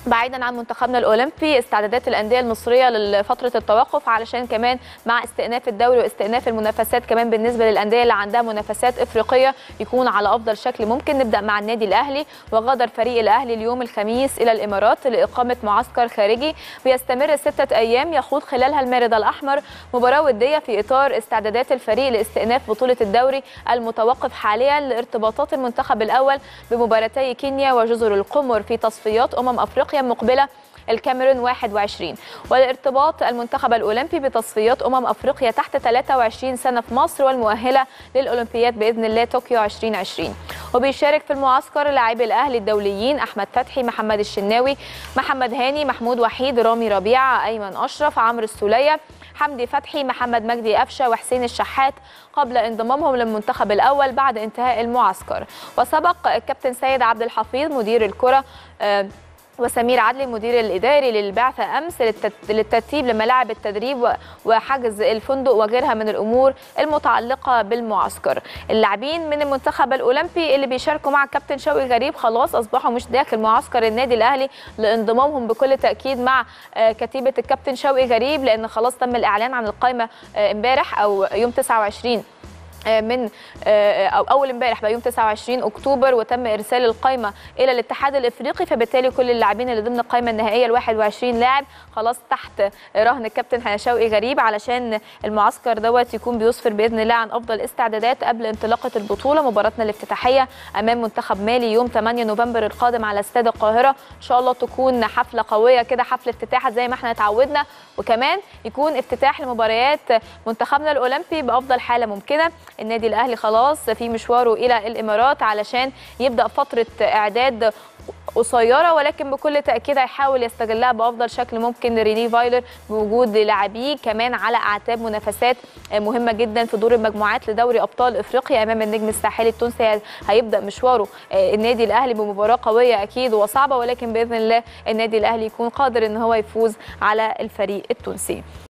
بعيدا عن منتخبنا الاولمبي استعدادات الانديه المصريه لفتره التوقف علشان كمان مع استئناف الدوري واستئناف المنافسات كمان بالنسبه للانديه اللي عندها منافسات افريقيه يكون على افضل شكل ممكن نبدا مع النادي الاهلي وغادر فريق الاهلي اليوم الخميس الى الامارات لاقامه معسكر خارجي بيستمر سته ايام يخوض خلالها المارد الاحمر مباراه وديه في اطار استعدادات الفريق لاستئناف بطوله الدوري المتوقف حاليا لارتباطات المنتخب الاول بمباراتي كينيا وجزر القمر في تصفيات امم افريقيا المقبله الكاميرون 21 والارتباط المنتخب الاولمبي بتصفيات امم افريقيا تحت 23 سنه في مصر والمؤهله للاولمبياد باذن الله طوكيو 2020 وبيشارك في المعسكر لاعبي الاهلي الدوليين احمد فتحي محمد الشناوي محمد هاني محمود وحيد رامي ربيعه ايمن اشرف عمرو السوليه حمدي فتحي محمد مجدي قفشه وحسين الشحات قبل انضمامهم للمنتخب الاول بعد انتهاء المعسكر وسبق الكابتن سيد عبد الحفيظ مدير الكره آه وسمير عدلي المدير الاداري للبعثه امس للترتيب لملاعب التدريب وحجز الفندق وغيرها من الامور المتعلقه بالمعسكر. اللاعبين من المنتخب الاولمبي اللي بيشاركوا مع الكابتن شوقي غريب خلاص اصبحوا مش داخل معسكر النادي الاهلي لانضمامهم بكل تاكيد مع كتيبه الكابتن شوقي غريب لان خلاص تم الاعلان عن القائمه امبارح او يوم 29 من او اول امبارح بقى يوم 29 اكتوبر وتم ارسال القائمه الى الاتحاد الافريقي فبالتالي كل اللاعبين اللي ضمن القائمه النهائيه ال 21 لاعب خلاص تحت رهن الكابتن شوقي غريب علشان المعسكر دوت يكون بيسفر باذن الله عن افضل استعدادات قبل انطلاقه البطوله مباراتنا الافتتاحيه امام منتخب مالي يوم 8 نوفمبر القادم على استاد القاهره ان شاء الله تكون حفله قويه كده حفله افتتاح زي ما احنا اتعودنا وكمان يكون افتتاح لمباريات منتخبنا الاولمبي بافضل حاله ممكنه النادي الاهلي خلاص في مشواره الى الامارات علشان يبدا فتره اعداد قصيره ولكن بكل تاكيد هيحاول يستغلها بافضل شكل ممكن ريني فايلر بوجود لاعبيه كمان على اعتاب منافسات مهمه جدا في دور المجموعات لدوري ابطال افريقيا امام النجم الساحلي التونسي هيبدا مشواره النادي الاهلي بمباراه قويه اكيد وصعبه ولكن باذن الله النادي الاهلي يكون قادر ان هو يفوز على الفريق التونسي